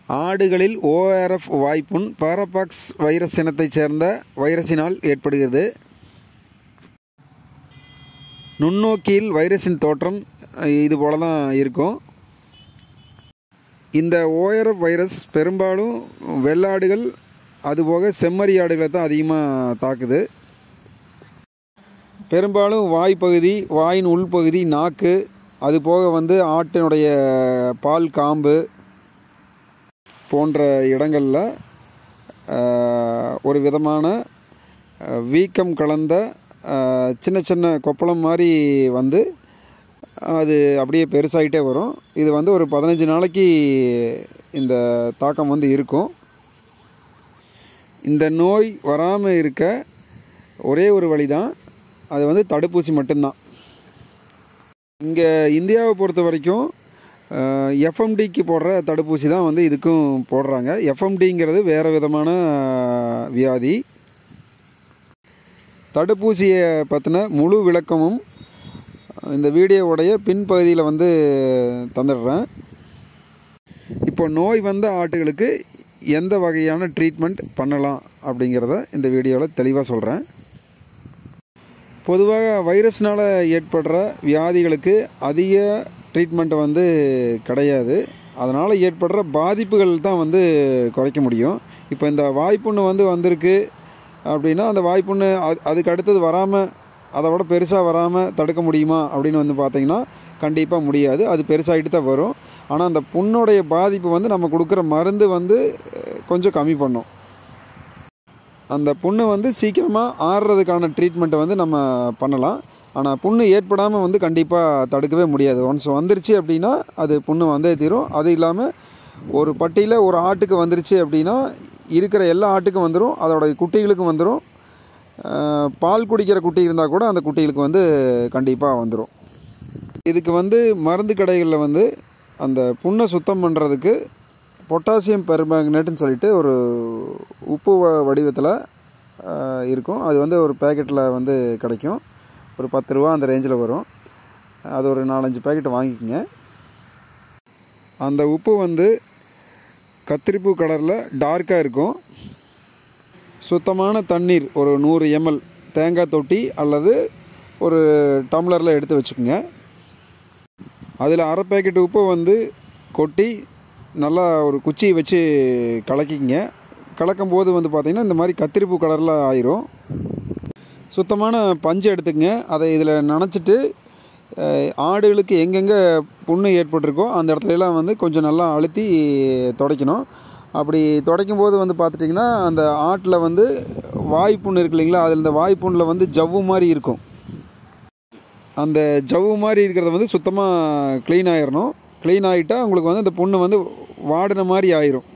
ஆடுகளில் ORF வாய்ப்புண் பாரபாக்ஸ் virus இனத்தைச் சேர்ந்த வைரஸினால் ஏற்படுகிறது நுண்ணோக்கியில் வைரஸின் தோற்றம் அஹ், இது போல தான் இருக்கும் இந்த ஓஆர்எஃப் வைரஸ் பெரும்பாலும் வெள்ளாடுகள் அதுபோக செம்மறி ஆடுகளை தான் அதிகமாக தாக்குது பெரும்பாலும் வாய் பகுதி வாயின் உள்பகுதி நாக்கு அது போக வந்து ஆட்டினுடைய பால் காம்பு போன்ற இடங்களில் ஒரு விதமான அஹ், வீக்கம் கலந்த அஹ், சின்ன சின்ன கொப்பளம் மாதிரி வந்து அது அப்படியே பெருசாகிட்டே வரும் இது வந்து ஒரு பதினஞ்சு நாளைக்கு இந்த தாக்கம் வந்து இருக்கும் இந்த நோய் வராமல் இருக்க ஒரே ஒரு வழி தான் அது வந்து தடுப்பூசி மட்டும்தான் இங்கே இந்தியாவை பொறுத்த வரைக்கும் எஃப்எம்டிக்கு போடுற தடுப்பூசி தான் வந்து இதுக்கும் போடுறாங்க எஃப்எம்டிங்கிறது வேறு விதமான அஹ், வியாதி தடுப்பூசியை பற்றின முழு விளக்கமும் இந்த வீடியோவுடைய பின்பகுதியில் வந்து தந்துடுறேன் இப்போ நோய் வந்த ஆட்டுகளுக்கு எந்த வகையான ட்ரீட்மெண்ட் பண்ணலாம் அப்படிங்கிறத இந்த வீடியோவில் தெளிவாக சொல்கிறேன் பொதுவாக வைரஸ்னால் ஏற்படுற வியாதிகளுக்கு அதிக ட்ரீட்மெண்ட் வந்து கிடையாது அதனால் ஏற்படுற பாதிப்புகள் தான் வந்து குறைக்க முடியும் இப்போ இந்த வாய்ப்புண்ணு வந்து வந்திருக்கு அப்படின்னா அந்த வாய்ப்புண்ணு அது அதுக்கு அடுத்தது வராமல் அதை விட பெருசாக வராமல் தடுக்க முடியுமா அப்படின்னு வந்து பார்த்தீங்கன்னா கண்டிப்பாக முடியாது அது பெருசாகிட்டு தான் வரும் ஆனால் அந்த புண்ணுடைய பாதிப்பு வந்து நம்ம கொடுக்குற மருந்து வந்து அஹ், கொஞ்சம் கம்மி பண்ணும் அந்த புண்ணு வந்து சீக்கிரமாக ஆறுறதுக்கான ட்ரீட்மெண்ட்டை வந்து நம்ம பண்ணலாம் ஆனால் புண்ணு ஏற்படாமல் வந்து கண்டிப்பாக தடுக்கவே முடியாது ஒன்ஸ் வந்துருச்சு அப்படின்னா அது புண்ணு வந்தே தீரும் அது இல்லாமல் ஒரு பட்டியில் ஒரு ஆட்டுக்கு வந்துருச்சு அப்படின்னா இருக்கிற எல்லா ஆட்டுக்கும் வந்துடும் அதோட குட்டிகளுக்கும் வந்துடும் அஹ், பால் குடிக்கிற குட்டி இருந்தால் கூட அந்த குட்டிகளுக்கு வந்து கண்டிப்பாக வந்துடும் இதுக்கு வந்து மருந்து கடைகளில் வந்து அந்த புண்ணை சுத்தம் பண்ணுறதுக்கு பொட்டாசியம் பெர்மேங்கனேட்னு சொல்லிட்டு ஒரு உப்பு வ- வடிவத்தில் ஆஹ், இருக்கும் அது வந்து ஒரு பேக்கெட்டில் வந்து கிடைக்கும் ஒரு பத்து ரூபா அந்த ரேஞ்சில் வரும் அது ஒரு நாலஞ்சு பேக்கெட் வாங்கிக்கோங்க அந்த உப்பு வந்து கத்திரிப்பூ கலரில் டார்க்காக இருக்கும் சுத்தமான தண்ணீர் ஒரு நூறு எம்எல் தேங்காய் தொட்டி அல்லது ஒரு டம்ளரில் எடுத்து வச்சுக்கோங்க அதில் அரை பேக்கெட் உப்பை வந்து கொட்டி நல்லா ஒரு குச்சியை வச்சு கலக்கிங்க கலக்கும் போது வந்து பார்த்திங்கன்னா இந்த மாதிரி கத்திரிப்பூ கலரில் ஆயிரும் சுத்தமான பஞ்சு எடுத்துக்கங்க அதை இதில் நனைச்சிட்டு அஹ், ஆடுகளுக்கு எங்கெங்கே புண்ணு ஏற்பட்டிருக்கோ அந்த இடத்துல எல்லாம் வந்து கொஞ்சம் நல்லா அழுத்தி துடைக்கணும் அப்படி துடைக்கும் போது வந்து பார்த்துட்டிங்கன்னா அந்த ஆட்டில் வந்து வாய்ப்புண்ணு இருக்கு இல்லைங்களா அதில் இந்த வாய்ப்புண்ணில் வந்து ஜவ்வு மாதிரி இருக்கும் அந்த ஜவ்வு மாதிரி இருக்கிறத வந்து சுத்தமாக க்ளீன் ஆயிடணும் க்ளீன் ஆகிட்டா உங்களுக்கு வந்து அந்த புண்ணு வந்து வாடின மாதிரி ஆயிரும்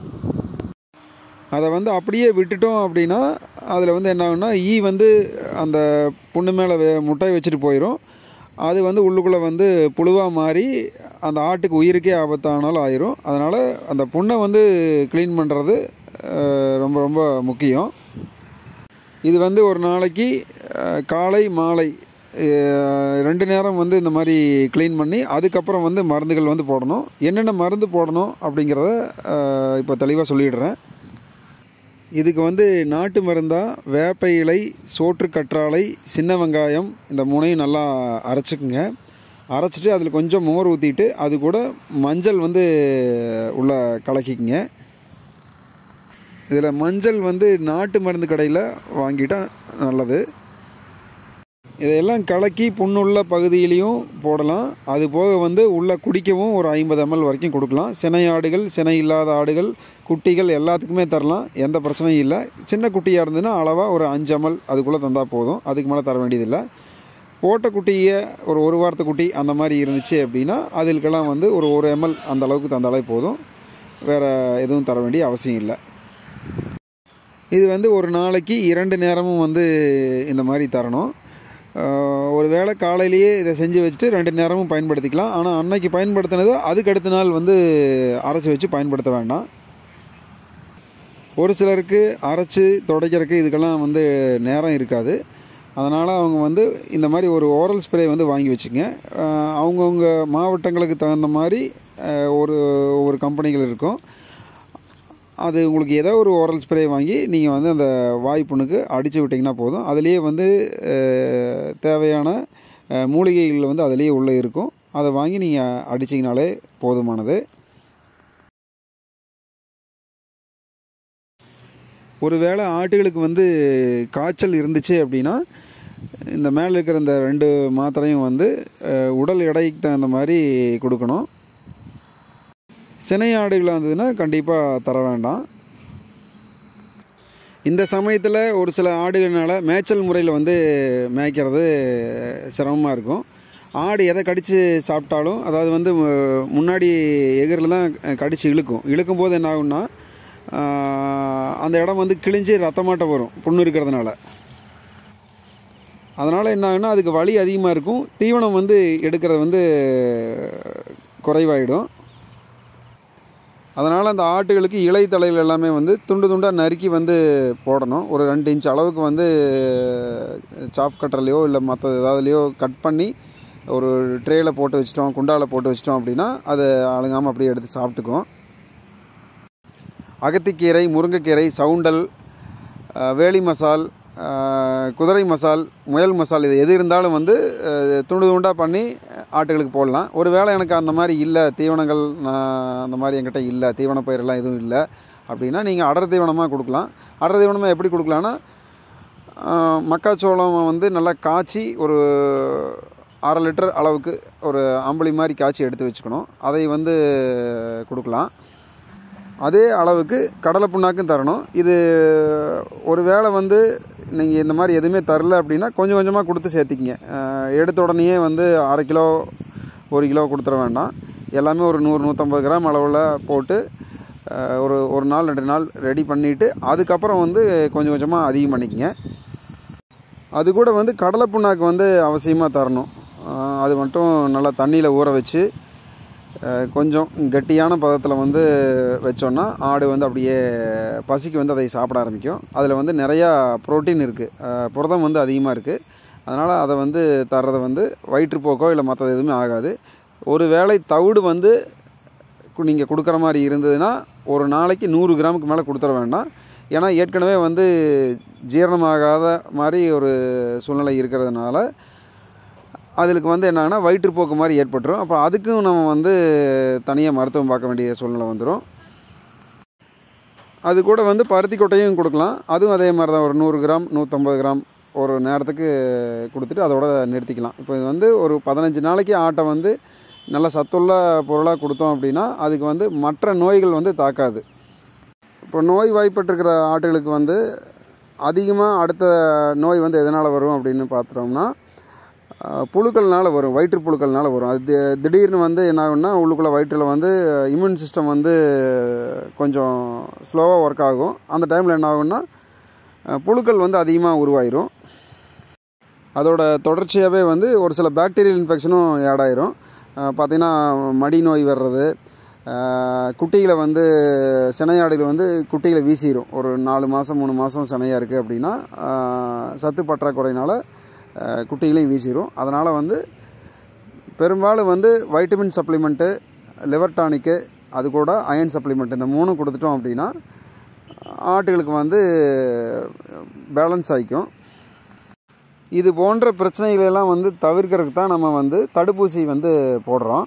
அதை வந்து அப்படியே விட்டுட்டோம் அப்படின்னா அதில் வந்து என்ன ஆகும்னா ஈ வந்து அந்த புண்ணு மேலே முட்டை வச்சுட்டு போயிடும் அது வந்து உள்ளுக்குள்ளே வந்து புழுவாக மாறி அந்த ஆட்டுக்கு உயிருக்கே ஆபத்தானாலும் ஆயிரும் அதனால் அந்த புண்ணை வந்து க்ளீன் பண்ணுறது ரொம்ப ரொம்ப முக்கியம் இது வந்து ஒரு நாளைக்கு அஹ், காலை மாலை அஹ், ரெண்டு நேரம் வந்து இந்த மாதிரி க்ளீன் பண்ணி அதுக்கப்புறம் வந்து மருந்துகள் வந்து போடணும் என்னென்ன மருந்து போடணும் அப்படிங்கிறத அஹ், இப்போ தெளிவாக சொல்லிடுறேன் இதுக்கு வந்து நாட்டு மருந்தாக வேப்ப இலை சோற்று கற்றாழை சின்ன வெங்காயம் இந்த மூணையும் நல்லா அரைச்சிக்குங்க அரைச்சிட்டு அதில் கொஞ்சம் மோர் ஊற்றிட்டு அது கூட மஞ்சள் வந்து உள்ள கலக்கிக்குங்க இதில் மஞ்சள் வந்து நாட்டு மருந்து கடையில் வாங்கிட்டா நல்லது இதையெல்லாம் கலக்கி புண்ணுள்ள பகுதியிலையும் போடலாம் அது போக வந்து உள்ள குடிக்கவும் ஒரு ஐம்பது எம்எல் வரைக்கும் கொடுக்கலாம் சினை ஆடுகள் சினை இல்லாத ஆடுகள் குட்டிகள் எல்லாத்துக்குமே தரலாம் எந்த பிரச்சனையும் இல்லை சின்ன குட்டியாக இருந்ததுன்னா அளவாக ஒரு அஞ்சு எம்எல் அதுக்குள்ளே தந்தால் போதும் அதுக்கு மேலே தர வேண்டியதில்லை போட்ட குட்டியை ஒரு ஒரு வாரத்து குட்டி அந்த மாதிரி இருந்துச்சு அப்படின்னா அதுக்கெல்லாம் வந்து ஒரு ஒரு எம்எல் அந்த அளவுக்கு தந்தாலே போதும் வேறு எதுவும் தர வேண்டிய அவசியம் இல்லை இது வந்து ஒரு நாளைக்கு இரண்டு நேரமும் வந்து இந்த மாதிரி தரணும் ஆஹ் ஒரு வேளை காலையிலேயே இதை செஞ்சு வச்சுட்டு ரெண்டு நேரமும் பயன்படுத்திக்கலாம் ஆனால் அன்னைக்கு பயன்படுத்தினது அதுக்கு அடுத்த நாள் வந்து அரைச்சி வச்சு பயன்படுத்த வேண்டாம் ஒரு சிலருக்கு அரைச்சி துடைக்கிறதுக்கு இதுக்கெல்லாம் வந்து நேரம் இருக்காது அதனால் அவங்க வந்து இந்த மாதிரி ஒரு ஓரல் ஸ்ப்ரே வந்து வாங்கி வச்சுங்க ஆஹ் அவங்கவுங்க மாவட்டங்களுக்கு தகுந்த மாதிரி ஆஹ் ஒரு ஒரு கம்பெனிகள் இருக்கும் அது உங்களுக்கு ஏதோ ஒரு ஓரல் ஸ்ப்ரே வாங்கி நீங்கள் வந்து அந்த வாய் புண்ணுக்கு அடித்து விட்டிங்கன்னா போதும் அதுலேயே வந்து அஹ், தேவையான அஹ், மூலிகைகள் வந்து அதுலேயே உள்ளே இருக்கும் அதை வாங்கி நீங்கள் அடிச்சிங்கனாலே போதுமானது ஒருவேளை ஆட்டுகளுக்கு வந்து காய்ச்சல் இருந்துச்சு அப்படின்னா இந்த மேலே இருக்கிற இந்த ரெண்டு மாத்திரையும் வந்து அஹ், உடல் எடைக்கு தகுந்த மாதிரி கொடுக்கணும் சினை ஆடுகளாக இருந்ததுன்னா கண்டிப்பாக தர வேண்டாம் இந்த சமயத்தில் ஒரு சில ஆடுகள்னால மேய்ச்சல் முறையில் வந்து மேய்க்கிறது சிரமமாக இருக்கும் ஆடு எதை கடித்து சாப்பிட்டாலும் அதாவது வந்து மு- முன்னாடி எகிரில் தான் கடித்து இழுக்கும் இழுக்கும் போது என்ன ஆகும்னா ஆஹ், அந்த இடம் வந்து கிழிஞ்சு ரத்தமாட்டம் வரும் புண்ணு இருக்கிறதுனால அதனால் என்ன ஆகுன்னா அதுக்கு வலி அதிகமாக இருக்கும் தீவனம் வந்து எடுக்கிறது வந்து குறைவாயிடும் அதனால் அந்த ஆட்டுகளுக்கு இலை தலைகள் எல்லாமே வந்து துண்டு துண்டாக நறுக்கி வந்து போடணும் ஒரு ரெண்டு இன்ச் அளவுக்கு வந்து சாப் கட்டர்லையோ இல்லை மற்ற ஏதாவதுலையோ கட் பண்ணி ஒரு ட்ரேயில் போட்டு வச்சிட்டோம் குண்டாவில் போட்டு வச்சிட்டோம் அப்படின்னா அது அழுங்காமல் அப்படியே எடுத்து சாப்பிட்டுக்கும் அகத்திக்கீரை முருங்கைக்கீரை சவுண்டல் அஹ், வேலி மசால் அஹ், குதிரை மசால் முயல் மசால் இது எது இருந்தாலும் வந்து அஹ், துண்டு துண்டாக பண்ணி ஆட்டுகளுக்கு போடலாம் ஒருவேளை எனக்கு அந்த மாதிரி இல்லை தீவனங்கள் நான் அந்த மாதிரி என்கிட்ட இல்லை தீவன பயிரெல்லாம் எதுவும் இல்லை அப்படின்னா நீங்கள் அடர் தீவனமாக கொடுக்கலாம் அடர் தீவனமாக எப்படி கொடுக்கலான்னா அஹ், மக்காச்சோளம் வந்து நல்லா காய்ச்சி ஒரு அரை லிட்டர் அளவுக்கு ஒரு அம்பளி மாதிரி காய்ச்சி எடுத்து வச்சுக்கணும் அதை வந்து கொடுக்கலாம் அதே அளவுக்கு கடலை புண்ணாக்கும் தரணும் இது ஒரு வேளை வந்து நீங்கள் இந்த மாதிரி எதுவுமே தரல அப்படின்னா கொஞ்சம் கொஞ்சமாக கொடுத்து சேர்த்திக்கிங்க அஹ் எடுத்த உடனேயே வந்து அரை கிலோ ஒரு கிலோ கொடுத்துட வேண்டாம் எல்லாமே ஒரு நூறு நூற்றம்பது கிராம் அளவில் போட்டு அஹ் ஒரு ஒரு நாள் ரெண்டு நாள் ரெடி பண்ணிவிட்டு அதுக்கப்புறம் வந்து கொஞ்சம் கொஞ்சமாக அதிகம் பண்ணிக்கங்க அது கூட வந்து கடலை புண்ணாக்கு வந்து அவசியமாக தரணும் அஹ் அது மட்டும் நல்லா தண்ணியில் ஊற வச்சு அஹ் கொஞ்சம் கெட்டியான பதத்தில் வந்து வச்சோன்னா ஆடு வந்து அப்படியே பசிக்கு வந்து அதை சாப்பிட ஆரம்பிக்கும் அதில் வந்து நிறையா புரோட்டீன் இருக்குது புரதம் வந்து அதிகமாக இருக்குது அதனால் அதை வந்து தர்றது வந்து வயிற்றுப்போக்கோ இல்லை மற்றது எதுவுமே ஆகாது ஒரு வேளை தவிடு வந்து நீங்கள் கொடுக்குற மாதிரி இருந்ததுன்னா ஒரு நாளைக்கு நூறு கிராமுக்கு மேலே கொடுத்துட வேண்டாம் ஏன்னா ஏற்கனவே வந்து ஜீரணமாகாத மாதிரி ஒரு சூழ்நிலை இருக்கிறதுனால அதுக்கு வந்து என்னன்னா வயிற்றுப்போக்கு மாதிரி ஏற்பட்டுரும் அப்போ அதுக்கும் நம்ம வந்து தனியாக மருத்துவம் பார்க்க வேண்டிய சூழ்நிலை வந்துடும் அது கூட வந்து பருத்தி கொட்டையும் கொடுக்கலாம் அதுவும் அதே மாதிரி தான் ஒரு நூறு கிராம் நூற்றம்பது கிராம் ஒரு நேரத்துக்கு கொடுத்துட்டு அதோட நிறுத்திக்கலாம் இப்போ இது வந்து ஒரு பதினஞ்சு நாளைக்கு ஆட்டை வந்து நல்ல சத்துள்ள பொருளாக கொடுத்தோம் அப்படின்னா அதுக்கு வந்து மற்ற நோய்கள் வந்து தாக்காது இப்போ நோய் வாய்ப்பட்டிருக்கிற ஆட்டுகளுக்கு வந்து அதிகமாக அடுத்த நோய் வந்து எதனால் வரும் அப்படின்னு பார்த்துட்டோம்னா அஹ், புழுக்கள்னால வரும் வயிற்று புழுக்கள்னால வரும் அது தி- திடீர்னு வந்து என்ன ஆகும்னா உள்ளுக்குள்ளே வயிற்றில் வந்து இம்யூன் சிஸ்டம் வந்து கொஞ்சம் ஸ்லோவாக ஒர்க் ஆகும் அந்த டைமில் என்ன ஆகும்னா அஹ், புழுக்கள் வந்து அதிகமாக உருவாயிரும் அதோட தொடர்ச்சியாகவே வந்து ஒரு சில பாக்டீரியல் இன்ஃபெக்ஷனும் ஆட் ஆயிரும் பார்த்திங்கன்னா மடி நோய் வர்றது அஹ், குட்டிகளை வந்து சினையாடுகள் வந்து குட்டிகளை வீசிடும் ஒரு நாலு மாதம் மூணு மாதம் சினையாக இருக்குது அப்படின்னா அஹ், சத்து பற்றாக்குறையினால அஹ், குட்டிகளையும் வீசிடும் அதனால் வந்து பெரும்பாலும் வந்து வைட்டமின் சப்ளிமெண்ட்டு லிவர் டானிக்கு அது கூட அயன் சப்ளிமெண்ட் இந்த மூணும் கொடுத்துட்டோம் அப்படின்னா ஆட்டுகளுக்கு வந்து பேலன்ஸ் ஆகிக்கும் இது போன்ற பிரச்சனைகளை எல்லாம் வந்து தவிர்க்கிறதுக்கு தான் நம்ம வந்து தடுப்பூசி வந்து போடுறோம்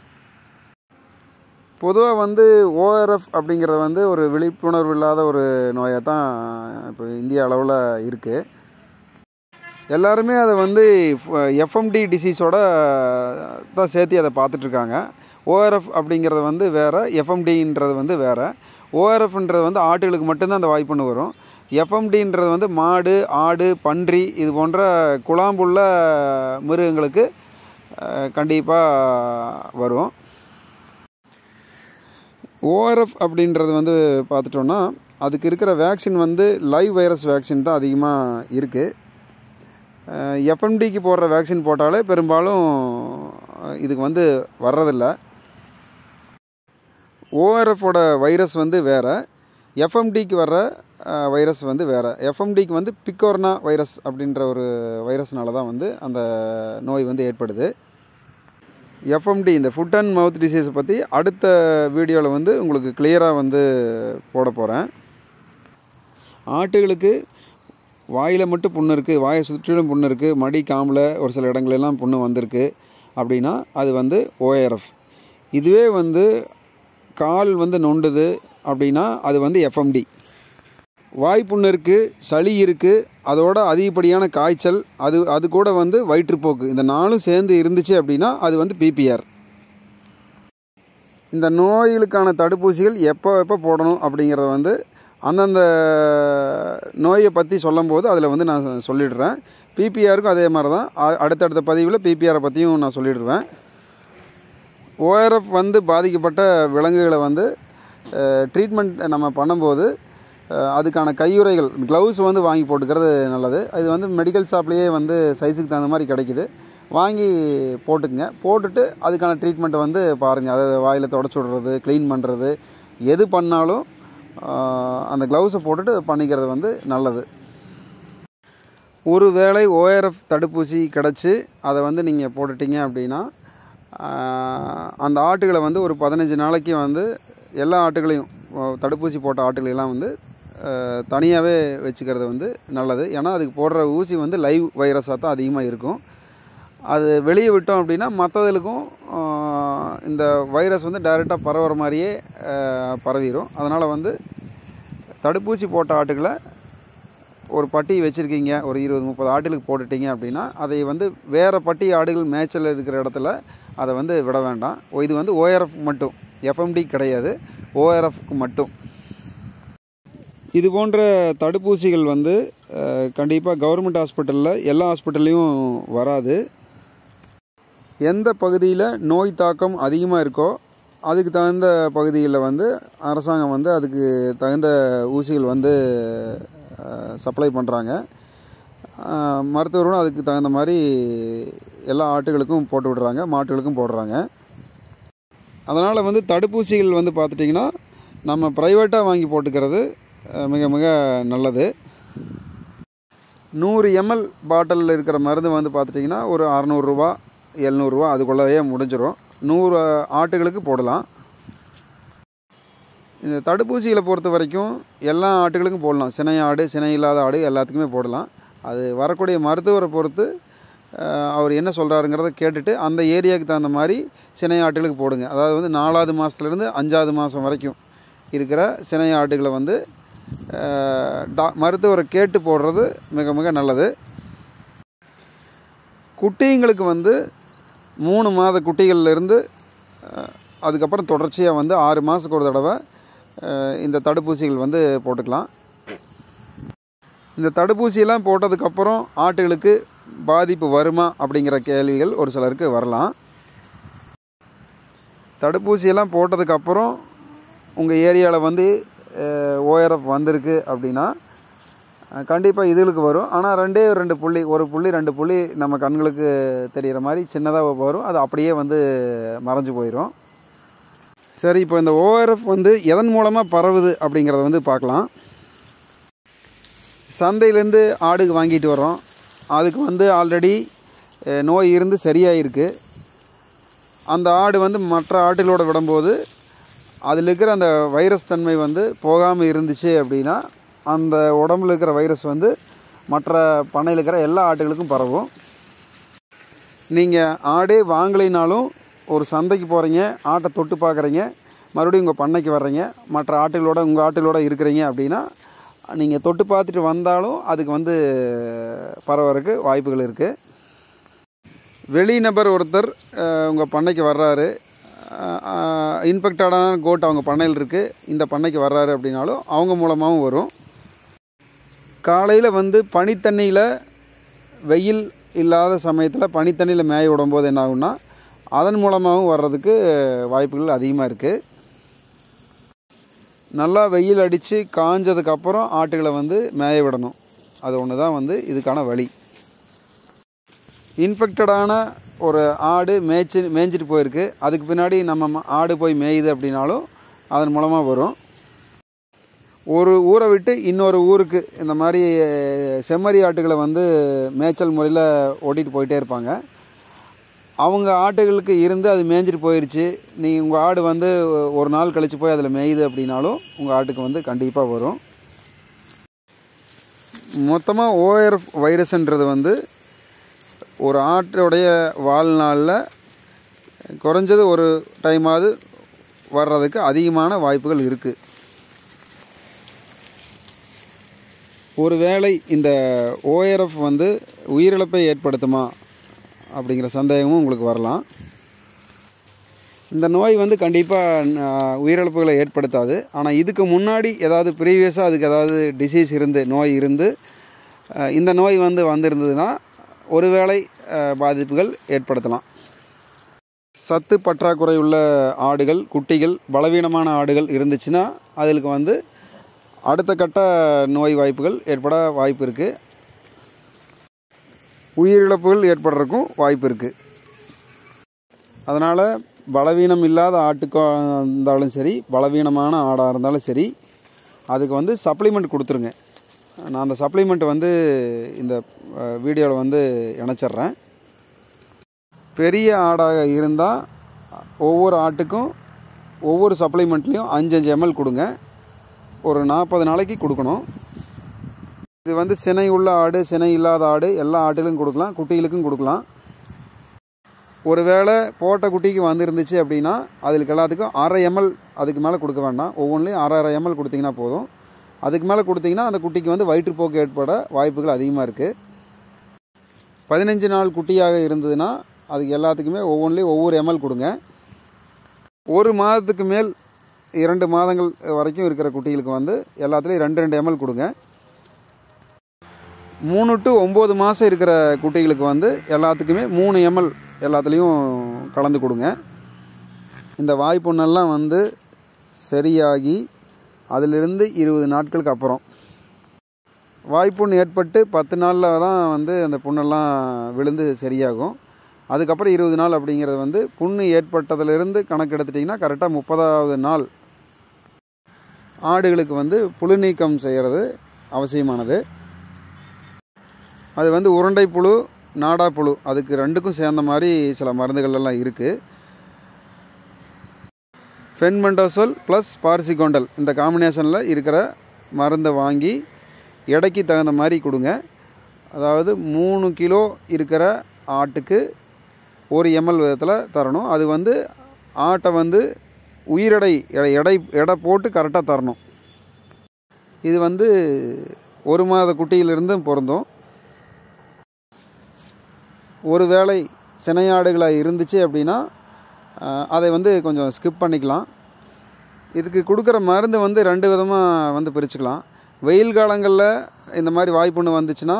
பொதுவாக வந்து ஓஆர்எஃப் அப்படிங்கிறது வந்து ஒரு விழிப்புணர்வு இல்லாத ஒரு நோயாக தான் இப்போ இந்திய அளவில் இருக்குது எல்லாருமே அதை வந்து எஃப்எம்டி டிசீஸோட தான் சேர்த்து அதை பார்த்துட்ருக்காங்க ஓஆர்எஃப் அப்படிங்கிறது வந்து வேறு எஃப்எம்டின்றது வந்து வேறு ஓஆர்எஃப்ன்றது வந்து ஆட்டுகளுக்கு மட்டும்தான் அந்த வாய்ப்புன்னு வரும் எஃப்எம்டின்றது வந்து மாடு ஆடு பன்றி இது போன்ற குழாம்புள்ள மிருகங்களுக்கு கண்டிப்பாக வரும் ஓஆர்எஃப் அப்படின்றது வந்து பார்த்துட்டோன்னா அதுக்கு இருக்கிற வேக்சின் வந்து லைவ் வைரஸ் வேக்சின் தான் அதிகமாக இருக்குது எஃப்எம்டிக்கு போடுற வேக்சின் போட்டாலே பெரும்பாலும் இதுக்கு வந்து வர்றதில்ல ஓஆர்எஃபோட வைரஸ் வந்து வேறு எஃப்எம்டிக்கு வர்ற வைரஸ் வந்து வேறு எஃப்எம்டிக்கு வந்து பிக்கோர்னா வைரஸ் அப்படின்ற ஒரு வைரஸ்னால தான் வந்து அந்த நோய் வந்து ஏற்படுது எஃப்எம்டி இந்த ஃபுட் அண்ட் மவுத் டிசீஸை பற்றி அடுத்த வீடியோவில் வந்து உங்களுக்கு கிளியராக வந்து போட போகிறேன் ஆட்டுகளுக்கு வாயில் மட்டும் புண்ணு இருக்குது வாயை சுற்றிலும் புண்ணு இருக்குது மடி காம்பில் ஒரு சில இடங்களெல்லாம் புண்ணு வந்திருக்கு அப்படின்னா அது வந்து ஓஆர்எஃப் இதுவே வந்து கால் வந்து நொண்டுது அப்படின்னா அது வந்து எஃப்எம்டி வாய் புண்ணு இருக்குது சளி இருக்குது அதோட அதிகப்படியான காய்ச்சல் அது அது கூட வந்து வயிற்றுப்போக்கு இந்த நாலும் சேர்ந்து இருந்துச்சு அப்படின்னா அது வந்து பிபிஆர் இந்த நோய்களுக்கான தடுப்பூசிகள் எப்போ எப்போ போடணும் அப்படிங்கிறத வந்து அந்தந்த நோயை பற்றி சொல்லும்போது அதில் வந்து நான் சொல்லிடுறேன் பிபிஆருக்கும் அதே மாதிரி தான் அ- அடுத்தடுத்த பதிவில் பிபிஆரை பற்றியும் நான் சொல்லிடுவேன் ஓஆர்எஃப் வந்து பாதிக்கப்பட்ட விலங்குகளை வந்து ட்ரீட்மெண்ட் நம்ம பண்ணும்போது அஹ், அதுக்கான கையுறைகள் க்ளவுஸ் வந்து வாங்கி போட்டுக்கிறது நல்லது இது வந்து மெடிக்கல் ஷாப்லேயே வந்து சைஸுக்கு தகுந்த மாதிரி கிடைக்குது வாங்கி போட்டுக்குங்க போட்டுட்டு அதுக்கான ட்ரீட்மெண்ட்டை வந்து பாருங்கள் அதை வாயில் தொடச்சி விடுறது க்ளீன் பண்ணுறது எது பண்ணாலும் அஹ், அந்த க்ளவுஸை போட்டுட்டு பண்ணிக்கிறது வந்து நல்லது ஒரு வேளை ஓஆர்எஃப் தடுப்பூசி கிடச்சி அதை வந்து நீங்கள் போட்டுட்டீங்க அப்படின்னா ஆஹ், அந்த ஆட்டுகளை வந்து ஒரு பதினஞ்சு நாளைக்கு வந்து எல்லா ஆட்டுகளையும் ஓ, தடுப்பூசி போட்ட ஆட்டுகளெல்லாம் வந்து தனியாகவே வச்சுக்கிறது வந்து நல்லது ஏன்னா அதுக்கு போடுற ஊசி வந்து லைவ் வைரஸாக தான் அதிகமாக இருக்கும் அது வெளியே விட்டோம் அப்படின்னா மற்றதுக்கும் இந்த வைரஸ் வந்து டைரெக்டாக பரவுற மாதிரியே ஆஹ், பரவிடும் அதனால் வந்து தடுப்பூசி போட்ட ஆட்டுகளை ஒரு பட்டி வச்சுருக்கீங்க ஒரு இருபது முப்பது ஆடுகளுக்கு போட்டுட்டீங்க அப்படின்னா அதை வந்து வேறு பட்டி ஆடுகள் மேய்ச்சல் இருக்கிற இடத்துல அதை வந்து விட வேண்டாம் ஓ, இது வந்து ஓஆர்எஃப் மட்டும் எஃப்எம்டி கிடையாது ஓஆர்எஃப்க்கு மட்டும் இது போன்ற தடுப்பூசிகள் வந்து கண்டிப்பாக கவர்மெண்ட் ஹாஸ்பிட்டலில் எல்லா ஹாஸ்பிட்டல்லையும் வராது எந்த பகுதியில் நோய் தாக்கம் அதிகமாக இருக்கோ அதுக்கு தகுந்த பகுதிகளில் வந்து அரசாங்கம் வந்து அதுக்கு தகுந்த ஊசிகள் வந்து சப்ளை பண்ணுறாங்க மருத்துவர்களும் அதுக்கு தகுந்த மாதிரி எல்லா ஆட்டுகளுக்கும் போட்டு விடுறாங்க மாட்டுகளுக்கும் போடுறாங்க அதனால் வந்து தடுப்பூசிகள் வந்து பார்த்துட்டிங்கன்னா நம்ம ப்ரைவேட்டாக வாங்கி போட்டுக்கிறது அஹ், மிக மிக நல்லது நூறு எம்எல் பாட்டிலில் இருக்கிற மருந்து வந்து பார்த்துட்டிங்கன்னா ஒரு அறநூறுரூவா எழுநூறுவா அதுக்குள்ளேயே முடிஞ்சிடும் நூறு ஆட்டுகளுக்கு போடலாம் இந்த தடுப்பூசிகளை பொறுத்த வரைக்கும் எல்லா ஆட்டுகளுக்கும் போடலாம் சினை ஆடு சினை இல்லாத ஆடு எல்லாத்துக்குமே போடலாம் அது வரக்கூடிய மருத்துவரை பொறுத்து அஹ், அவர் என்ன சொல்கிறாருங்கிறத கேட்டுட்டு அந்த ஏரியாவுக்கு தகுந்த மாதிரி சினை ஆட்டுகளுக்கு போடுங்க அதாவது வந்து நாலாவது மாதத்துலேருந்து அஞ்சாவது மாதம் வரைக்கும் இருக்கிற சினை ஆட்டுகளை வந்து அஹ், டா மருத்துவரை கேட்டு போடுறது மிக மிக நல்லது குட்டிங்களுக்கு வந்து மூணு மாத குட்டிகள்லேருந்து அதுக்கப்புறம் தொடர்ச்சியாக வந்து ஆறு மாதத்துக்கு ஒரு தடவை அஹ், இந்த தடுப்பூசிகள் வந்து போட்டுக்கலாம் இந்த தடுப்பூசியெல்லாம் போட்டதுக்கப்புறம் ஆட்டுகளுக்கு பாதிப்பு வருமா அப்படிங்கிற கேள்விகள் ஒரு சிலருக்கு வரலாம் தடுப்பூசியெல்லாம் போட்டதுக்கப்புறம் உங்கள் ஏரியாவில் வந்து ஓஆர்எஃப் வந்திருக்கு அப்படின்னா கண்டிப்பாக இதுகளுக்கு வரும் ஆனால் ரெண்டே ரெண்டு புள்ளி ஒரு புள்ளி ரெண்டு புள்ளி நம்ம கண்களுக்கு தெரிகிற மாதிரி சின்னதாக வரும் அது அப்படியே வந்து மறைஞ்சு போயிடும் சரி இப்போ இந்த ஓஆர்எஃப் வந்து எதன் மூலமாக பரவுது அப்படிங்கிறத வந்து பார்க்கலாம் சந்தையிலேருந்து ஆடுக்கு வாங்கிட்டு வரோம் அதுக்கு வந்து ஆல்ரெடி நோய் இருந்து சரியாயிருக்கு அந்த ஆடு வந்து மற்ற ஆட்டுகளோட விடும்போது அதில் இருக்கிற அந்த வைரஸ் தன்மை வந்து போகாமல் இருந்துச்சு அப்படின்னா அந்த உடம்புல இருக்கிற வைரஸ் வந்து மற்ற பண்ணையில் இருக்கிற எல்லா ஆட்டுகளுக்கும் பரவும் நீங்கள் ஆடே வாங்கலைனாலும் ஒரு சந்தைக்கு போகிறீங்க ஆட்டை தொட்டு பார்க்குறீங்க மறுபடியும் உங்கள் பண்ணைக்கு வர்றீங்க மற்ற ஆட்டுகளோட உங்கள் ஆட்டுகளோட இருக்கிறீங்க அப்படின்னா நீங்கள் தொட்டு பார்த்துட்டு வந்தாலும் அதுக்கு வந்து பரவறதுக்கு வாய்ப்புகள் இருக்குது வெளிநபர் ஒருத்தர் உங்கள் பண்ணைக்கு வர்றாரு இன்ஃபெக்டடான கோட் அவங்க பண்ணையில் இருக்குது இந்த பண்ணைக்கு வர்றாரு அப்படின்னாலும் அவங்க மூலமாகவும் வரும் காலையில் வந்து பனித்தண்ணியில் வெயில் இல்லாத சமயத்தில் பனித்தண்ணியில் மேய விடும்போது என்ன ஆகும்னா அதன் மூலமாகவும் வர்றதுக்கு வாய்ப்புகள் அதிகமாக இருக்குது நல்லா வெயில் அடித்து காஞ்சதுக்கப்புறம் ஆட்டுகளை வந்து மேய விடணும் அது ஒன்று தான் வந்து இதுக்கான வழி இன்ஃபெக்டடான ஒரு ஆடு மேய்ச்சி மேய்ஞ்சிட்டு போயிருக்கு அதுக்கு பின்னாடி நம்ம ம- ஆடு போய் மேயுது அப்படின்னாலும் அதன் மூலமாக வரும் ஒரு ஊரை விட்டு இன்னொரு ஊருக்கு இந்த மாதிரி செம்மறி ஆட்டுகளை வந்து மேய்ச்சல் முறையில் ஓட்டிகிட்டு போயிட்டே இருப்பாங்க அவங்க ஆட்டுகளுக்கு இருந்து அது மேய்ஞ்சிட்டு போயிடுச்சு நீ உங்கள் ஆடு வந்து ஒரு நாள் கழித்து போய் அதில் மேயுது அப்படின்னாலும் உங்கள் ஆட்டுக்கு வந்து கண்டிப்பாக வரும் மொத்தமாக ஓஆர்எஃப் வைரஸ்ன்றது வந்து ஒரு ஆட்டோடைய வாழ்நாளில் குறைஞ்சது ஒரு டைமாவது வர்றதுக்கு அதிகமான வாய்ப்புகள் இருக்குது ஒருவேளை இந்த ஓஆர்எஃப் வந்து உயிரிழப்பை ஏற்படுத்துமா அப்படிங்கிற சந்தேகமும் உங்களுக்கு வரலாம் இந்த நோய் வந்து கண்டிப்பாக உயிரிழப்புகளை ஏற்படுத்தாது ஆனால் இதுக்கு முன்னாடி ஏதாவது ப்ரீவியஸாக அதுக்கு ஏதாவது டிசீஸ் இருந்து நோய் இருந்து அஹ், இந்த நோய் வந்து வந்திருந்ததுன்னா ஒருவேளை அஹ், பாதிப்புகள் ஏற்படுத்தலாம் சத்து பற்றாக்குறை உள்ள ஆடுகள் குட்டிகள் பலவீனமான ஆடுகள் இருந்துச்சுன்னா அதுக்கு வந்து அடுத்த கட்ட நோய் வாய்ப்புகள் ஏற்பட வாய்ப்பு இருக்குது உயிரிழப்புகள் ஏற்படுறதுக்கும் வாய்ப்பு இருக்குது அதனால் பலவீனம் இல்லாத ஆட்டுக்காக இருந்தாலும் சரி பலவீனமான ஆடாக இருந்தாலும் சரி அதுக்கு வந்து சப்ளிமெண்ட் கொடுத்துருங்க நான் அந்த சப்ளிமெண்ட் வந்து இந்த வீடியோவில் வந்து இணைச்சிட்றேன் பெரிய ஆடாக இருந்தால் ஒவ்வொரு ஆட்டுக்கும் ஒவ்வொரு சப்ளிமெண்ட்லேயும் அஞ்சு அஞ்சு எம்எல் கொடுங்க ஒரு நாற்பது நாளைக்கு கொடுக்கணும் இது வந்து சினை உள்ள ஆடு சினை இல்லாத ஆடு எல்லா ஆட்டுகளுக்கும் கொடுக்கலாம் குட்டிகளுக்கும் கொடுக்கலாம் ஒருவேளை போட்ட குட்டிக்கு வந்துருந்துச்சு அப்படின்னா அதுக்கு எல்லாத்துக்கும் அரை எம்எல் அதுக்கு மேலே கொடுக்க வேண்டாம் ஒவ்வொன்றிலையும் அரை அரை எம்எல் கொடுத்தீங்கன்னா போதும் அதுக்கு மேலே கொடுத்தீங்கன்னா அந்த குட்டிக்கு வந்து வயிற்றுப்போக்கு ஏற்பட வாய்ப்புகள் அதிகமாக இருக்குது பதினஞ்சு நாள் குட்டியாக இருந்ததுன்னா அதுக்கு எல்லாத்துக்குமே ஒவ்வொன்றிலையும் ஒவ்வொரு எம்எல் கொடுங்க ஒரு மாதத்துக்கு மேல் இரண்டு மாதங்கள் வரைக்கும் இருக்கிற குட்டிகளுக்கு வந்து எல்லாத்துலேயும் ரெண்டு ரெண்டு எம்எல் கொடுங்க மூணு டு ஒம்பது மாதம் இருக்கிற குட்டிகளுக்கு வந்து எல்லாத்துக்குமே மூணு எம்எல் எல்லாத்துலேயும் கலந்து கொடுங்க இந்த வாய்ப்புண்ணெல்லாம் வந்து சரியாகி அதிலிருந்து இருபது நாட்களுக்கு அப்புறம் வாய்ப்புண் ஏற்பட்டு பத்து நாளில் தான் வந்து அந்த புண்ணெல்லாம் விழுந்து சரியாகும் அதுக்கப்புறம் இருபது நாள் அப்படிங்கிறது வந்து புண்ணு ஏற்பட்டதிலிருந்து கணக்கு எடுத்துட்டிங்கன்னா கரெக்டாக முப்பதாவது நாள் ஆடுகளுக்கு வந்து புழு நீக்கம் செய்கிறது அவசியமானது அது வந்து உருண்டை புழு நாடா புழு அதுக்கு ரெண்டுக்கும் சேர்ந்த மாதிரி சில மருந்துகள் எல்லாம் இருக்குது ஃபென்மெண்டோசோல் ப்ளஸ் பார்சிகோண்டல் இந்த காம்பினேஷனில் இருக்கிற மருந்தை வாங்கி எடைக்கு தகுந்த மாதிரி கொடுங்க அதாவது மூணு கிலோ இருக்கிற ஆட்டுக்கு ஒரு எம்எல் விதத்தில் தரணும் அது வந்து ஆட்டை வந்து உயிரெடை எடை எடை எடை போட்டு கரெக்டாக தரணும் இது வந்து ஒரு மாத குட்டியிலிருந்தும் பொருந்தும் ஒரு வேளை சினையாடுகளாக இருந்துச்சு அப்படின்னா அஹ், அதை வந்து கொஞ்சம் ஸ்கிப் பண்ணிக்கலாம் இதுக்கு கொடுக்குற மருந்து வந்து ரெண்டு விதமாக வந்து பிரிச்சுக்கலாம் வெயில் காலங்களில் இந்த மாதிரி வாய்ப்புண்ணு வந்துச்சுன்னா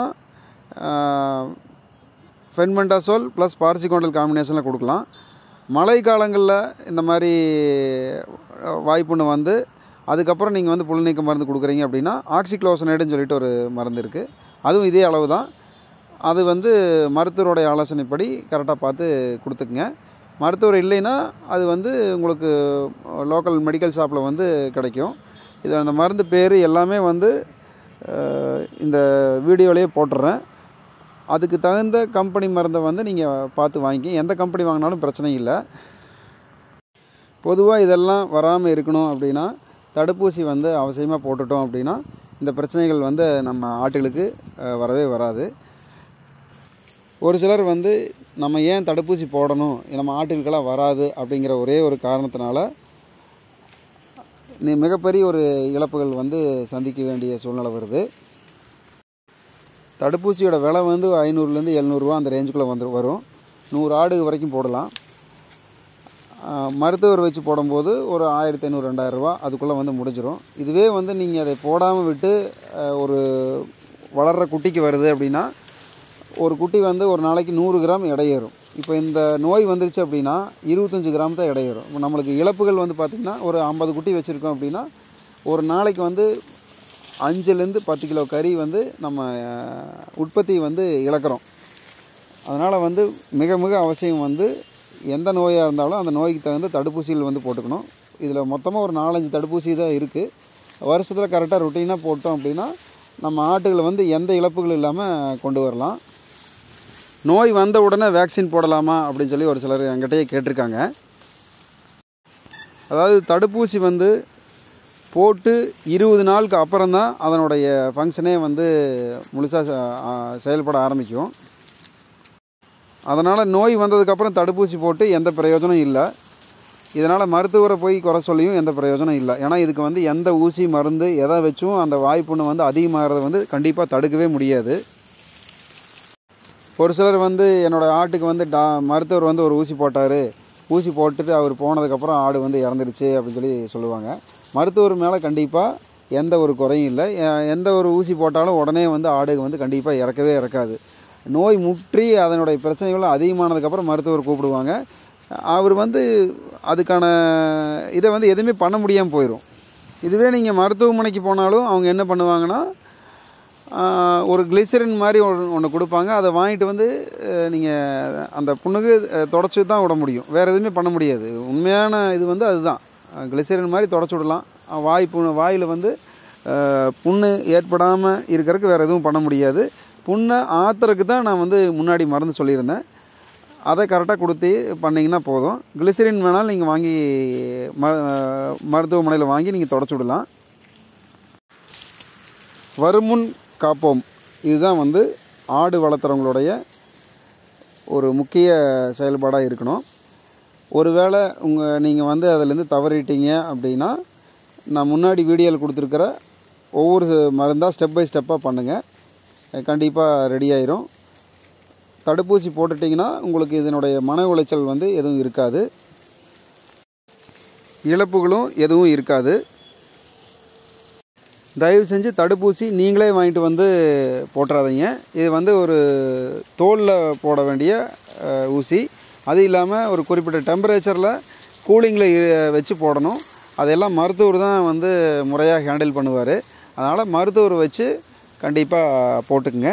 ஃபென்மெண்டாசோல் ப்ளஸ் பார்சிகோண்டல் காம்பினேஷனில் கொடுக்கலாம் மழை காலங்களில் இந்த மாதிரி அஹ், வாய்ப்புண்ணு வந்து அதுக்கப்புறம் நீங்கள் வந்து புல் நீக்க மருந்து கொடுக்குறீங்க அப்படின்னா ஆக்சிக்ளோசனேடுன்னு சொல்லிட்டு ஒரு மருந்து இருக்குது அதுவும் இதே அளவு தான் அது வந்து மருத்துவருடைய ஆலோசனைப்படி கரெக்டாக பார்த்து கொடுத்துக்குங்க மருத்துவர் இல்லைன்னா அது வந்து உங்களுக்கு லோக்கல் மெடிக்கல் ஷாப்பில் வந்து கிடைக்கும் இது அந்த மருந்து பேர் எல்லாமே வந்து அஹ், இந்த வீடியோலேயே போட்டுடுறேன் அதுக்கு தகுந்த கம்பெனி மருந்தை வந்து நீங்கள் பார்த்து வாங்கிக்க எந்த கம்பெனி வாங்கினாலும் பிரச்சனை இல்லை பொதுவாக இதெல்லாம் வராமல் இருக்கணும் அப்படின்னா தடுப்பூசி வந்து அவசியமாக போட்டுட்டோம் அப்படின்னா இந்த பிரச்சனைகள் வந்து நம்ம ஆட்டுகளுக்கு அஹ், வரவே வராது ஒரு சிலர் வந்து நம்ம ஏன் தடுப்பூசி போடணும் நம்ம ஆட்டுகளுக்கெல்லாம் வராது அப்படிங்கிற ஒரே ஒரு காரணத்தினால நீ மிகப்பெரிய ஒரு இழப்புகள் வந்து சந்திக்க வேண்டிய சூழ்நிலை வருது தடுப்பூசியோட விலை வந்து ஐநூறுலேருந்து எழுநூறுவா அந்த ரேஞ்சுக்குள்ளே வந்து வரும் நூறு ஆடு வரைக்கும் போடலாம் ஆஹ் மருத்துவர் வச்சு போடும்போது ஒரு ஆயிரத்தி ஐநூறு ரெண்டாயிரரூவா அதுக்குள்ளே வந்து முடிஞ்சிடும் இதுவே வந்து நீங்கள் அதை போடாமல் விட்டு ஆஹ் ஒரு வளர்கிற குட்டிக்கு வருது அப்படின்னா ஒரு குட்டி வந்து ஒரு நாளைக்கு நூறு கிராம் எடை ஏறும் இப்போ இந்த நோய் வந்துருச்சு அப்படின்னா இருபத்தஞ்சி கிராம் தான் எடை ஏறும் இப்போ நம்மளுக்கு இழப்புகள் வந்து பார்த்திங்கன்னா ஒரு ஐம்பது குட்டி வச்சுருக்கோம் அப்படின்னா ஒரு நாளைக்கு வந்து அஞ்சுலேருந்து பத்து கிலோ கறி வந்து நம்ம ஆஹ், உற்பத்தி வந்து இழக்கிறோம் அதனால் வந்து மிக மிக அவசியம் வந்து எந்த நோயாக இருந்தாலும் அந்த நோய்க்கு தகுந்த தடுப்பூசிகள் வந்து போட்டுக்கணும் இதில் மொத்தமாக ஒரு நாலஞ்சு தடுப்பூசி தான் இருக்குது வருஷத்தில் கரெக்டாக ருட்டீனாக போட்டோம் அப்படின்னா நம்ம ஆட்டுகளை வந்து எந்த இழப்புகள் இல்லாமல் கொண்டு வரலாம் நோய் வந்த உடனே வேக்சின் போடலாமா அப்படின்னு சொல்லி ஒரு சிலர் என்கிட்டயே கேட்டிருக்காங்க அதாவது தடுப்பூசி வந்து போட்டு இருபது நாளுக்கு அப்புறம் தான் அதனுடைய ஃபங்க்ஷனே வந்து முழுசாக செயல்பட ஆரம்பிக்கும் அதனால் நோய் வந்ததுக்கப்புறம் தடுப்பூசி போட்டு எந்த பிரயோஜனம் இல்லை இதனால் மருத்துவரை போய் குறை சொல்லியும் எந்த பிரயோஜனம் இல்லை ஏன்னா இதுக்கு வந்து எந்த ஊசி மருந்து எதை வச்சும் அந்த வாய்ப்புண்ணு வந்து அதிகமாகிறத வந்து கண்டிப்பாக தடுக்கவே முடியாது ஒரு சிலர் வந்து என்னோடய ஆட்டுக்கு வந்து டா மருத்துவர் வந்து ஒரு ஊசி போட்டார் ஊசி போட்டுட்டு அவர் போனதுக்கப்புறம் ஆடு வந்து இறந்துடுச்சு அப்படின்னு சொல்லி சொல்லுவாங்க மருத்துவர் மேலே கண்டிப்பாக எந்த ஒரு குறையும் இல்லை எ- எந்த ஒரு ஊசி போட்டாலும் உடனே வந்து ஆடு வந்து கண்டிப்பாக இறக்கவே இறக்காது நோய் முற்றி அதனுடைய பிரச்சனைகள் அதிகமானதுக்கப்புறம் மருத்துவர் கூப்பிடுவாங்க அவர் வந்து அதுக்கான இதை வந்து எதுவுமே பண்ண முடியாமல் போயிடும் இதுவே நீங்கள் மருத்துவமனைக்கு போனாலும் அவங்க என்ன பண்ணுவாங்கன்னா ஆஹ், ஒரு கிளிசரின் மாதிரி ஒன்று ஒன்று கொடுப்பாங்க அதை வாங்கிட்டு வந்து நீங்கள் அந்த புண்ணுக்கு தொடச்சி தான் விட முடியும் வேறு எதுவுமே பண்ண முடியாது உண்மையான இது வந்து அதுதான் கிளிசரின் மாதிரி தொடச்சி விடலாம் அஹ், வாய் புண்ணு வாயில் வந்து ஆஹ், புண்ணு ஏற்படாமல் இருக்கிறதுக்கு வேறு எதுவும் பண்ண முடியாது புண்ணை ஆத்துறதுக்கு தான் நான் வந்து முன்னாடி மருந்து சொல்லியிருந்தேன் அதை கரெக்டாக கொடுத்து பண்ணிங்கன்னா போதும் கிளிசரின் வேணாலும் நீங்கள் வாங்கி ம மருத்துவமனையில் வாங்கி நீங்கள் தொடச்சி விடலாம் வருமுன் காப்போம் இதுதான் வந்து ஆடு வளர்த்துறவங்களுடைய ஒரு முக்கிய செயல்பாடாக இருக்கணும் ஒருவேளை உங்கள் நீங்கள் வந்து அதிலேருந்து தவறிட்டீங்க அப்படின்னா நான் முன்னாடி வீடியோவில் கொடுத்துருக்கிற ஒவ்வொரு மருந்தாக ஸ்டெப் பை ஸ்டெப்பாக பண்ணுங்கள் கண்டிப்பாக ரெடி ஆயிரும் தடுப்பூசி போட்டுட்டிங்கன்னா உங்களுக்கு இதனுடைய மன உளைச்சல் வந்து எதுவும் இருக்காது இழப்புகளும் எதுவும் இருக்காது தயவு செஞ்சு தடுப்பூசி நீங்களே வாங்கிட்டு வந்து போட்டுறாதீங்க இது வந்து ஒரு தோலில் போட வேண்டிய அஹ், ஊசி அது இல்லாமல் ஒரு குறிப்பிட்ட டெம்பரேச்சரில் கூலிங்கில் வச்சு போடணும் அதெல்லாம் மருத்துவர் தான் வந்து முறையாக ஹேண்டில் பண்ணுவார் அதனால் மருத்துவர் வச்சு கண்டிப்பாக போட்டுக்குங்க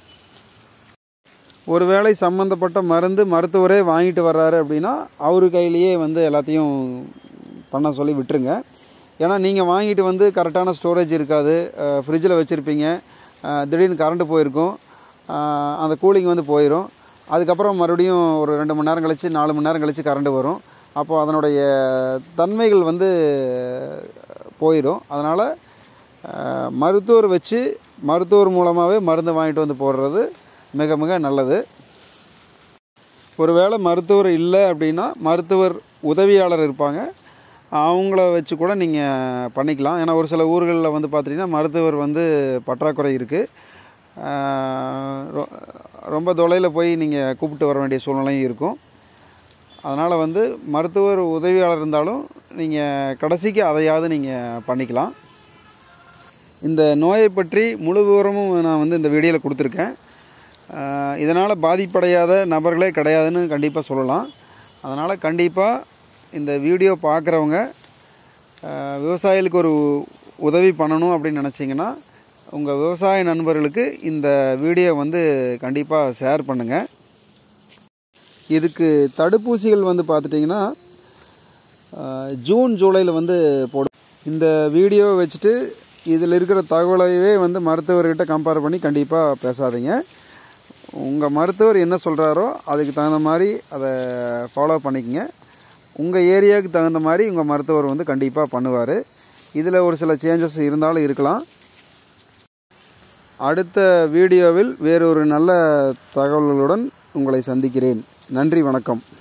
ஒருவேளை சம்மந்தப்பட்ட மருந்து மருத்துவரே வாங்கிட்டு வர்றாரு அப்படின்னா அவரு கையிலேயே வந்து எல்லாத்தையும் பண்ண சொல்லி விட்டுருங்க ஏன்னா நீங்கள் வாங்கிட்டு வந்து கரெக்டான ஸ்டோரேஜ் இருக்காது ஃப்ரிட்ஜில் வச்சுருப்பீங்க திடீர்னு கரண்ட்டு போயிருக்கும் அஹ், அந்த கூலிங் வந்து போயிடும் அதுக்கப்புறம் மறுபடியும் ஒரு ரெண்டு மணி நேரம் கழித்து நாலு மணி நேரம் கழித்து கரண்ட் வரும் அப்போது அதனுடைய தன்மைகள் வந்து போயிடும் அதனால் மருத்துவர் வச்சு மருத்துவர் மூலமாகவே மருந்து வாங்கிட்டு வந்து போடுறது மிக மிக நல்லது ஒருவேளை மருத்துவர் இல்லை அப்படின்னா மருத்துவர் உதவியாளர் இருப்பாங்க அவங்கள வச்சு கூட நீங்கள் பண்ணிக்கலாம் ஏன்னா ஒரு சில ஊர்களில் வந்து பார்த்திங்கன்னா மருத்துவர் வந்து பற்றாக்குறை இருக்குது ரொம்ப தொலைவில் போய் நீங்கள் கூப்பிட்டு வர வேண்டிய சூழ்நிலையும் இருக்கும் அதனால் வந்து மருத்துவர் உதவியாளர் இருந்தாலும் நீங்கள் கடைசிக்கு அதையாவது நீங்கள் பண்ணிக்கலாம் இந்த நோயை பற்றி முழு விவரமும் நான் வந்து இந்த வீடியோவில் கொடுத்துருக்கேன் இதனால் பாதிப்படையாத நபர்களே கிடையாதுன்னு கண்டிப்பாக சொல்லலாம் அதனால் கண்டிப்பாக இந்த வீடியோ பார்க்குறவங்க விவசாயிகளுக்கு ஒரு உதவி பண்ணணும் அப்படின்னு நினச்சிங்கன்னா உங்கள் விவசாய நண்பர்களுக்கு இந்த வீடியோ வந்து கண்டிப்பாக ஷேர் பண்ணுங்கள் இதுக்கு தடுப்பூசிகள் வந்து பார்த்துட்டிங்கன்னா அஹ், ஜூன் ஜூலையில் வந்து போடும் இந்த வீடியோ வச்சுட்டு இதில் இருக்கிற தகவலையே வந்து மருத்துவர்கிட்ட கம்பேர் பண்ணி கண்டிப்பாக பேசாதீங்க உங்கள் மருத்துவர் என்ன சொல்கிறாரோ அதுக்கு தகுந்த மாதிரி அதை ஃபாலோ பண்ணிக்கங்க உங்கள் ஏரியாவுக்கு தகுந்த மாதிரி உங்கள் மருத்துவர் வந்து கண்டிப்பாக பண்ணுவார் இதில் ஒரு சில சேஞ்சஸ் இருந்தாலும் இருக்கலாம் அடுத்த வீடியோவில் வேறொரு நல்ல தகவல்களுடன் உங்களை சந்திக்கிறேன் நன்றி வணக்கம்